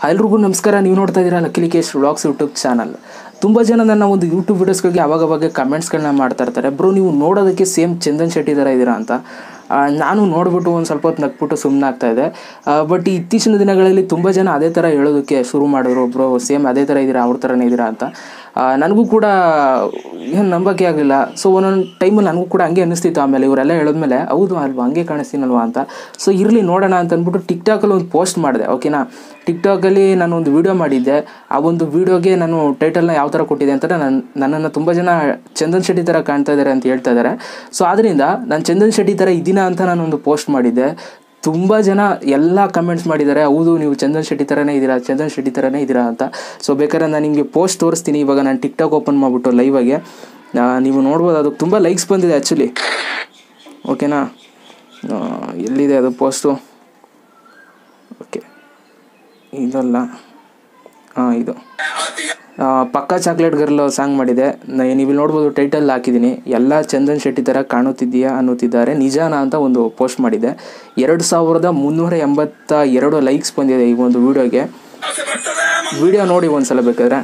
ಎಲ್ರಿಗೂ ನಮಸ್ಕಾರ ನೀವು ನೋಡ್ತಾ ಇದ್ದೀರಾ luckily Kesh vlogs YouTube channel ತುಂಬ ಜನ ನನ್ನ ಒಂದು ಯೂಟ್ಯೂಬ್ ವೀಡಿಯೋಸ್ಗಳಿಗೆ ಅವಾಗವಾಗ ಕಮೆಂಟ್ಸ್ಗಳನ್ನ ಮಾಡ್ತಾ ಇರ್ತಾರೆ ಬ್ರೋ ನೀವು ನೋಡೋದಕ್ಕೆ ಸೇಮ್ ಚಂದನ್ ಶೆಟ್ಟಿ ಥರ ಇದ್ದೀರಾ ಅಂತ ಆ, ನಾನು ನೋಡ್ಬಿಟ್ಟು ಒಂದು ಸ್ವಲ್ಪ ಹೊತ್ತು ನಕ್ಬಿಟ್ಟು ಸುಮ್ಮನೆ ಆಗ್ತಾ ಇದೆ ಬಟ್ ಇತ್ತೀಚಿನ ದಿನಗಳಲ್ಲಿ ತುಂಬ ಜನ ಅದೇ ಥರ ಹೇಳೋದಕ್ಕೆ ಶುರು ಮಾಡಿದ್ರು ಬ್ರೋ ಸೇಮ್ ಅದೇ ಥರ ಇದ್ದೀರಾ ಅವ್ರ ಥರನೇ ಇದ್ದೀರಾ ಅಂತ ಆ, ನನಗೂ ಕೂಡ ಏನು ನಂಬಕ್ಕೆ ಆಗಲಿಲ್ಲ ಸೊ ಒಂದೊಂದು ಟೈಮಲ್ಲಿ ನನಗೂ ಕೂಡ ಹಂಗೆ ಅನ್ನಿಸ್ತಿತ್ತು ಆಮೇಲೆ ಇವರೆಲ್ಲ ಹೇಳಿದ್ಮೇಲೆ ಹೌದು ಅಲ್ವಾ ಹಂಗೆ ಕಾಣಿಸ್ತೀನಲ್ವಾ ಅಂತ ಸೊ ಇರಲಿ ನೋಡೋಣ ಅಂತ ಅಂದ್ಬಿಟ್ಟು ಟಿಕ್ಟಾಕಲ್ಲಿ ಒಂದು ಪೋಸ್ಟ್ ಮಾಡಿದೆ ಓಕೆನಾ ಟಿಕ್ಟಾಕಲ್ಲಿ ನಾನು ಒಂದು ವೀಡಿಯೋ ಮಾಡಿದ್ದೆ ಆ ಒಂದು ವೀಡಿಯೋಗೆ ನಾನು ಟೈಟಲ್ನ ಯಾವ ಥರ ಕೊಟ್ಟಿದ್ದೆ ಅಂತಂದರೆ ನನ್ನ ನನ್ನನ್ನು ತುಂಬ ಜನ ಚಂದನ್ ಶೆಟ್ಟಿ ಥರ ಕಾಣ್ತಾ ಇದ್ದಾರೆ ಅಂತ ಹೇಳ್ತಾ ಇದ್ದಾರೆ ಸೊ ಆದ್ದರಿಂದ ನಾನು ಚಂದನ್ ಶೆಟ್ಟಿ ಥರ ಇದ್ದೀನ ಅಂತ ನಾನು ಒಂದು ಪೋಸ್ಟ್ ಮಾಡಿದ್ದೆ ತುಂಬ ಜನ ಎಲ್ಲ ಕಮೆಂಟ್ಸ್ ಮಾಡಿದ್ದಾರೆ ಹೌದು ನೀವು ಚಂದನ್ ಶೆಟ್ಟಿ ಥರನೇ ಇದ್ದೀರಾ ಚಂದನ್ ಶೆಟ್ಟಿ ಥರನೇ ಇದ್ದೀರಾ ಅಂತ ಸೊ ಬೇಕಾದ್ರೆ ನಾನು ನಿಮಗೆ ಪೋಸ್ಟ್ ತೋರಿಸ್ತೀನಿ ಇವಾಗ ನಾನು ಟಿಕ್ಟಾಕ್ ಓಪನ್ ಮಾಡಿಬಿಟ್ಟು ಲೈವಾಗೆ ನೀವು ನೋಡ್ಬೋದು ಅದಕ್ಕೆ ತುಂಬ ಲೈಕ್ಸ್ ಬಂದಿದೆ ಆ್ಯಕ್ಚುಲಿ ಓಕೆನಾ ಆ, ಎಲ್ಲಿದೆ ಅದು ಪೋಸ್ಟು ಓಕೆ ಇದಲ್ಲ ಹಾಂ ಇದು ಆ, ಪಕ್ಕಾ ಚಾಕ್ಲೇಟ್ ಗರ್ಲ್ ಸಾಂಗ್ ಮಾಡಿದೆ ನ- ನೀವು ಇಲ್ಲಿ ನೋಡ್ಬೋದು ಟೈಟಲ್ ಹಾಕಿದ್ದೀನಿ ಎಲ್ಲ ಚಂದನ್ ಶೆಟ್ಟಿ ಥರ ಕಾಣುತ್ತಿದ್ದೀಯಾ ಅನ್ನುತ್ತಿದ್ದಾರೆ ನಿಜಾನ ಅಂತ ಒಂದು ಪೋಸ್ಟ್ ಮಾಡಿದೆ ಎರಡು ಸಾವಿರದ ಮುನ್ನೂರ ಎಂಬತ್ತ ಎರಡು ಲೈಕ್ಸ್ ಬಂದಿದೆ ಈ ಒಂದು ವಿಡಿಯೋಗೆ ವಿಡಿಯೋ ನೋಡಿ ಒಂದ್ಸಲ ಬೇಕಾದ್ರೆ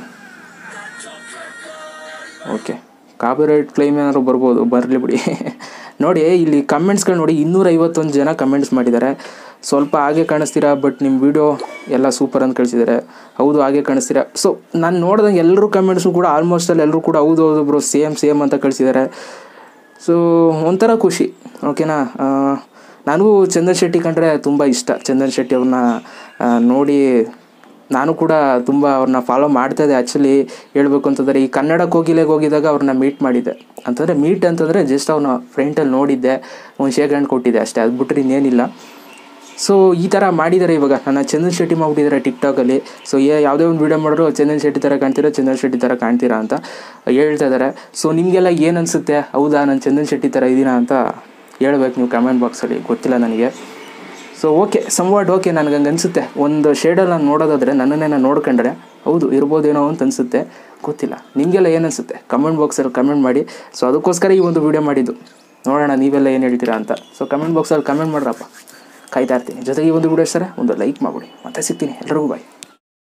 ಓಕೆ ಕಾಪಿರೈಟ್ ಕ್ಲೈಮ್ ಏನಾದ್ರು ಬರ್ಬೋದು ಬರಲಿ ಬಿಡಿ ನೋಡಿ ಇಲ್ಲಿ ಕಮೆಂಟ್ಸ್ಗಳು ನೋಡಿ ಇನ್ನೂರ ಐವತ್ತೊಂದು ಜನ ಕಮೆಂಟ್ಸ್ ಮಾಡಿದ್ದಾರೆ ಸ್ವಲ್ಪ ಹಾಗೆ ಕಾಣಿಸ್ತೀರಾ ಬಟ್ ನಿಮ್ಮ ವಿಡಿಯೋ ಎಲ್ಲ ಸೂಪರ್ ಅಂತ ಕಳಿಸಿದ್ದಾರೆ ಹೌದು ಹಾಗೆ ಕಾಣಿಸ್ತೀರಾ ಸೊ ನಾನು ನೋಡ್ದಂಗೆ ಎಲ್ಲರೂ ಕಮೆಂಟ್ಸು ಕೂಡ ಆಲ್ಮೋಸ್ಟ್ ಅಲ್ಲಿ ಎಲ್ಲರೂ ಕೂಡ ಹೌದು ಹೌದು ಬ್ರೋ ಸೇಮ್ ಸೇಮ್ ಅಂತ ಕಳಿಸಿದ್ದಾರೆ ಸೊ ಒಂಥರ ಖುಷಿ ಓಕೆನಾ ಆ, ನನಗೂ ಚಂದನ್ ಶೆಟ್ಟಿ ಕಂಡ್ರೆ ತುಂಬ ಇಷ್ಟ ಚಂದನ್ ಶೆಟ್ಟಿ ಅವ್ರನ್ನ ಆ, ನೋಡಿ ನಾನು ಕೂಡ ತುಂಬ ಅವ್ರನ್ನ ಫಾಲೋ ಮಾಡ್ತಾ ಇದ್ದೆ ಆ್ಯಕ್ಚುಲಿ ಹೇಳ್ಬೇಕು ಅಂತಂದರೆ ಈ ಕನ್ನಡ ಕೋಗಿಲೆಗೆ ಹೋಗಿದಾಗ ಅವ್ರನ್ನ ಮೀಟ್ ಮಾಡಿದ್ದೆ ಅಂತಂದರೆ ಮೀಟ್ ಅಂತಂದರೆ ಜಸ್ಟ್ ಅವ್ರನ್ನ ಫ್ರೆಂಟಲ್ಲಿ ನೋಡಿದ್ದೆ ಒಂದು ಶೇಕ್ ಹ್ಯಾಂಡ್ ಕೊಟ್ಟಿದ್ದೆ ಅಷ್ಟೇ ಅದು ಬಿಟ್ಟರೆ ಇನ್ನೇನಿಲ್ಲ ಸೊ ಈ ಥರ ಮಾಡಿದ್ದಾರೆ ಇವಾಗ ನನ್ನ ಚಂದನ್ ಶೆಟ್ಟಿ ಮಾಡ್ಬಿಟ್ಟಿದ್ದಾರೆ ಟಿಕ್ಟಾಕಲ್ಲಿ ಸೊ ಏ ಯಾವುದೇ ಒಂದು ವೀಡಿಯೋ ಮಾಡಿದ್ರು ಚಂದನ್ ಶೆಟ್ಟಿ ಥರ ಕಾಣ್ತೀರಾ ಚಂದನ್ ಶೆಟ್ಟಿ ಥರ ಕಾಣ್ತೀರಾ ಅಂತ ಹೇಳ್ತಾ ಇದ್ದಾರೆ ಸೊ ನಿಮಗೆಲ್ಲ ಏನು ಅನಿಸುತ್ತೆ ಹೌದಾ ನಾನು ಚಂದನ್ ಶೆಟ್ಟಿ ಥರ ಇದ್ದೀನಾ ಅಂತ ಹೇಳ್ಬೇಕು ನೀವು ಕಮೆಂಟ್ ಬಾಕ್ಸಲ್ಲಿ ಗೊತ್ತಿಲ್ಲ ನನಗೆ ಸೊ ಓಕೆ ಸಂವಾಟ್ ಓಕೆ ನನಗೆ ಹಂಗೆ ಅನಿಸುತ್ತೆ ಒಂದು ಶೇಡಲ್ಲಿ ನಾನು ನೋಡೋದಾದರೆ ನನ್ನನ್ನೇ ನಾನು ನೋಡ್ಕೊಂಡ್ರೆ ಹೌದು ಇರ್ಬೋದೇನೋ ಅಂತ ಅನಿಸುತ್ತೆ ಗೊತ್ತಿಲ್ಲ ನಿಮಗೆಲ್ಲ ಏನು ಅನಿಸುತ್ತೆ ಕಮೆಂಟ್ ಬಾಕ್ಸಲ್ಲಿ ಕಮೆಂಟ್ ಮಾಡಿ ಸೊ ಅದಕ್ಕೋಸ್ಕರ ಈ ಒಂದು ವಿಡಿಯೋ ಮಾಡಿದ್ದು ನೋಡೋಣ ನೀವೆಲ್ಲ ಏನು ಹೇಳ್ತೀರಾ ಅಂತ ಸೊ ಕಮೆಂಟ್ ಬಾಕ್ಸಲ್ಲಿ ಕಮೆಂಟ್ ಮಾಡ್ರಪ್ಪ ಕಾಯ್ತಾ ಇರ್ತೀನಿ ಜೊತೆಗೆ ಈ ಒಂದು ವಿಡಿಯೋ ಸರ ಒಂದು ಲೈಕ್ ಮಾಡಿಬಿಡಿ ಮತ್ತೆ ಸಿಗ್ತೀನಿ ಎಲ್ರಿಗೂ ಬಾಯ್